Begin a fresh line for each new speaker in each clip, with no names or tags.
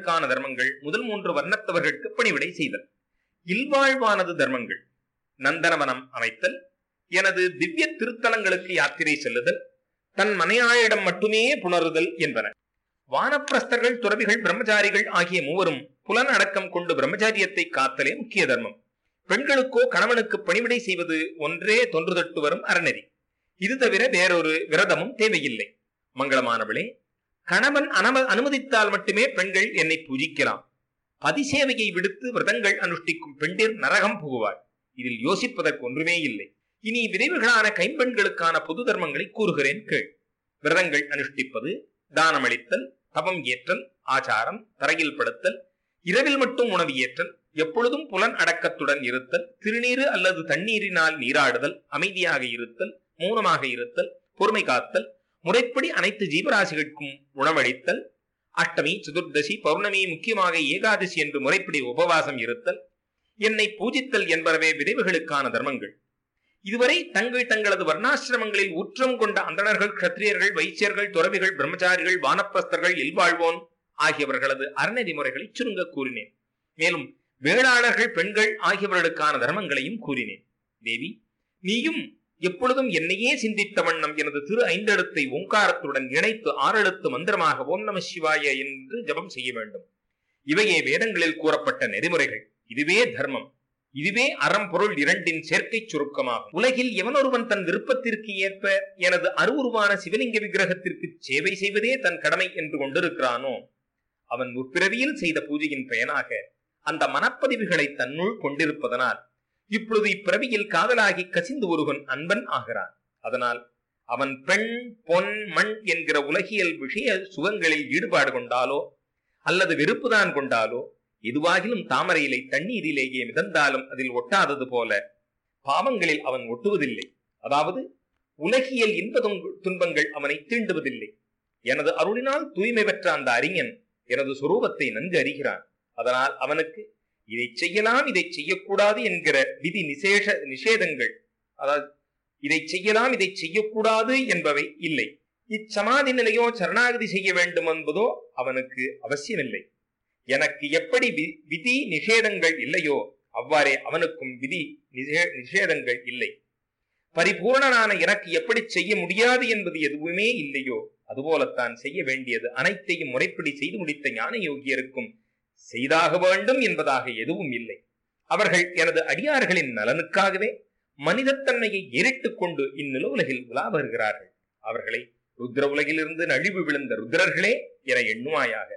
விதவிதங்களுக்கான தர்மங்கள் முதல் மூன்று வர்ணத்தவர்களுக்கு பணிவிடை செய்தல் இல்வாழ்வானது தர்மங்கள் நந்தனவனம் அமைத்தல் எனது திவ்ய திருத்தலங்களுக்கு யாத்திரை செல்லுதல் தன் மனையாளிடம் மட்டுமே புணருதல் என்பன வானப்பிரஸ்தர்கள் துறவிகள் பிரம்மச்சாரிகள் ஆகிய மூவரும் புலன் அடக்கம் கொண்டு பிரம்மச்சாரியத்தை காத்தலே முக்கிய தர்மம் பெண்களுக்கோ கணவனுக்கு பணிவிடை செய்வது ஒன்றே தொன்று தொட்டு வரும் அறநெறி இது தவிர வேறொரு விரதமும் தேவையில்லை மங்களமானவளே கணவன் அனும அனுமதித்தால் மட்டுமே பெண்கள் என்னை பூஜிக்கலாம் பதிசேவையை விடுத்து விரதங்கள் அனுஷ்டிக்கும் பெண்டிர் நரகம் புகுவாள் இதில் யோசிப்பதற்கு ஒன்றுமே இல்லை இனி விரைவுகளான கைம்பெண்களுக்கான பொது தர்மங்களை கூறுகிறேன் கேள் விரதங்கள் அனுஷ்டிப்பது தானமளித்தல் தவம் ஏற்றல் ஆச்சாரம் தரையில் படுத்தல் இரவில் மட்டும் உணவு ஏற்றல் எப்பொழுதும் புலன் அடக்கத்துடன் இருத்தல் திருநீரு அல்லது தண்ணீரினால் நீராடுதல் அமைதியாக இருத்தல் மௌனமாக இருத்தல் பொறுமை காத்தல் முறைப்படி அனைத்து ஜீவராசிகளுக்கும் உணவளித்தல் அஷ்டமி சதுர்தசி பௌர்ணமி முக்கியமாக ஏகாதசி என்று முறைப்படி உபவாசம் இருத்தல் என்னை பூஜித்தல் என்பனவே விரைவுகளுக்கான தர்மங்கள் இதுவரை தங்கள் தங்களது வர்ணாசிரமங்களில் உற்றம் கொண்ட அந்தணர்கள் கத்திரியர்கள் வைசியர்கள் துறவிகள் பிரம்மச்சாரிகள் வானப்பிரஸ்தர்கள் இல்வாழ்வோன் ஆகியவர்களது அறநெறி முறைகளை சுருங்க கூறினேன் மேலும் வேளாளர்கள் பெண்கள் ஆகியவர்களுக்கான தர்மங்களையும் கூறினேன் தேவி நீயும் எப்பொழுதும் என்னையே சிந்தித்த வண்ணம் எனது திரு ஐந்தெழுத்தை ஓங்காரத்துடன் இணைத்து ஆறெழுத்து மந்திரமாக ஓம் நம சிவாய என்று ஜபம் செய்ய வேண்டும் இவையே வேதங்களில் கூறப்பட்ட நெறிமுறைகள் இதுவே தர்மம் இதுவே அறம் பொருள் இரண்டின் சேர்க்கை சுருக்கமாகும் உலகில் எவனொருவன் தன் விருப்பத்திற்கு ஏற்ப எனது அருவுருவான சிவலிங்க விக்கிரகத்திற்கு சேவை செய்வதே தன் கடமை என்று கொண்டிருக்கிறானோ அவன் முற்பிறவியில் செய்த பூஜையின் பயனாக அந்த மனப்பதிவுகளை தன்னுள் கொண்டிருப்பதனால் இப்பொழுது இப்பிறவியில் காதலாகி கசிந்து ஒருவன் அன்பன் ஆகிறான் அதனால் அவன் பெண் பொன் மண் என்கிற உலகியல் விஷய சுகங்களில் ஈடுபாடு கொண்டாலோ அல்லது வெறுப்புதான் கொண்டாலோ எதுவாகிலும் தாமரையிலை தண்ணீரிலேயே மிதந்தாலும் அதில் ஒட்டாதது போல பாவங்களில் அவன் ஒட்டுவதில்லை அதாவது உலகியல் இன்ப துன்ப- துன்பங்கள் அவனை தீண்டுவதில்லை எனது அருளினால் தூய்மை பெற்ற அந்த அறிஞன் எனது சுரூபத்தை நன்கு அறிகிறான் அதனால் அவனுக்கு இதை செய்யலாம் இதை செய்யக்கூடாது என்கிற விதி நிசேஷ நிஷேதங்கள் அதாவது இதை செய்யலாம் இதை செய்யக்கூடாது என்பவை இல்லை இச்சமாதி நிலையோ சரணாகதி செய்ய வேண்டும் என்பதோ அவனுக்கு அவசியமில்லை எனக்கு எப்படி வி- விதி நிஷேதங்கள் இல்லையோ அவ்வாறே அவனுக்கும் விதி நிஷே- நிஷேதங்கள் இல்லை பரிபூரணனான எனக்கு எப்படி செய்ய முடியாது என்பது எதுவுமே இல்லையோ அதுபோலத்தான் செய்ய வேண்டியது அனைத்தையும் முறைப்படி செய்து முடித்த ஞான யோகியருக்கும் செய்தாக வேண்டும் என்பதாக எதுவும் இல்லை அவர்கள் எனது அடியார்களின் நலனுக்காகவே மனிதத்தன்மையை ஏறிட்டுக் கொண்டு இந்நில உலகில் உலா வருகிறார்கள் அவர்களை ருத்ர உலகிலிருந்து நழிவு விழுந்த ருத்ரர்களே என எண்ணுவாயாக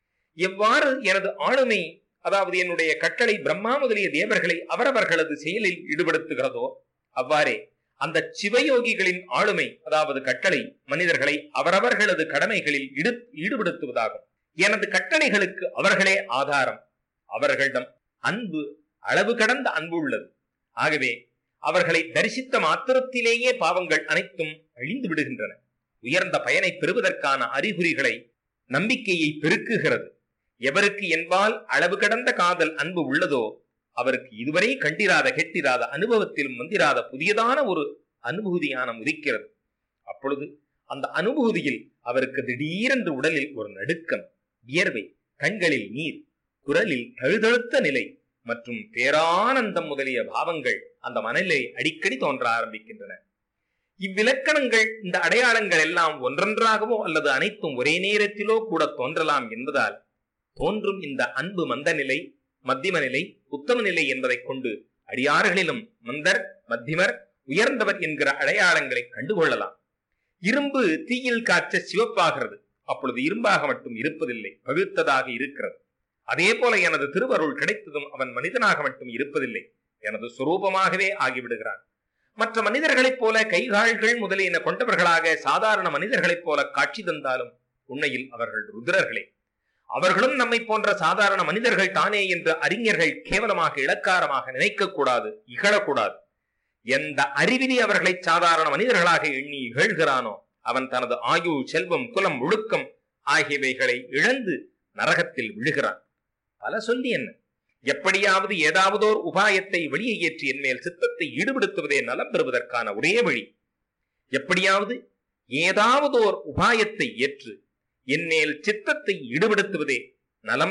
எவ்வாறு எனது ஆளுமை அதாவது என்னுடைய கட்டளை பிரம்மா முதலிய தேவர்களை அவரவர்களது செயலில் ஈடுபடுத்துகிறதோ அவ்வாறே அந்த சிவயோகிகளின் ஆளுமை அதாவது கட்டளை மனிதர்களை அவரவர்களது கடமைகளில் இடு ஈடுபடுத்துவதாகும் எனது கட்டளைகளுக்கு அவர்களே ஆதாரம் அவர்களிடம் அன்பு அளவு கடந்த அன்பு உள்ளது ஆகவே அவர்களை தரிசித்த மாத்திரத்திலேயே பாவங்கள் அனைத்தும் அழிந்து விடுகின்றன உயர்ந்த பயனை பெறுவதற்கான அறிகுறிகளை நம்பிக்கையை பெருக்குகிறது எவருக்கு என்பால் அளவு கடந்த காதல் அன்பு உள்ளதோ அவருக்கு இதுவரை கண்டிராத கெட்டிராத அனுபவத்திலும் வந்திராத புதியதான ஒரு அனுபூதியான முதிக்கிறது அப்பொழுது அந்த அனுபூதியில் அவருக்கு திடீரென்று உடலில் ஒரு நடுக்கம் வியர்வை கண்களில் நீர் குரலில் தழுதழுத்த நிலை மற்றும் பேரானந்தம் முதலிய பாவங்கள் அந்த மனநிலை அடிக்கடி தோன்ற ஆரம்பிக்கின்றன இவ்விலக்கணங்கள் இந்த அடையாளங்கள் எல்லாம் ஒன்றொன்றாகவோ அல்லது அனைத்தும் ஒரே நேரத்திலோ கூட தோன்றலாம் என்பதால் தோன்றும் இந்த அன்பு மந்த நிலை மத்தியம நிலை உத்தம நிலை என்பதைக் கொண்டு அடியார்களிலும் மந்தர் மத்தியமர் உயர்ந்தவர் என்கிற அடையாளங்களை கண்டுகொள்ளலாம் இரும்பு தீயில் காய்ச்ச சிவப்பாகிறது அப்பொழுது இரும்பாக மட்டும் இருப்பதில்லை பழுத்ததாக இருக்கிறது அதே போல எனது திருவருள் கிடைத்ததும் அவன் மனிதனாக மட்டும் இருப்பதில்லை எனது சுரூபமாகவே ஆகிவிடுகிறான் மற்ற மனிதர்களைப் போல கைகால்கள் முதலியன கொண்டவர்களாக சாதாரண மனிதர்களைப் போல காட்சி தந்தாலும் உண்மையில் அவர்கள் ருத்ரர்களே அவர்களும் நம்மை போன்ற சாதாரண மனிதர்கள் தானே என்று அறிஞர்கள் கேவலமாக இலக்காரமாக நினைக்கக்கூடாது இகழக்கூடாது எந்த அறிவினி அவர்களை சாதாரண மனிதர்களாக எண்ணி இகழ்கிறானோ அவன் தனது ஆயு செல்வம் குலம் ஒழுக்கம் ஆகியவைகளை இழந்து நரகத்தில் விழுகிறான் பல சொல்லி என்ன எப்படியாவது ஏதாவதோர் உபாயத்தை வெளியே ஏற்றி என் மேல் சித்தத்தை ஈடுபடுத்துவதே நலம் பெறுவதற்கான ஒரே வழி எப்படியாவது ஏதாவதோர் உபாயத்தை ஏற்று என் மேல் சித்தத்தை ஈடுபடுத்துவதே நலம்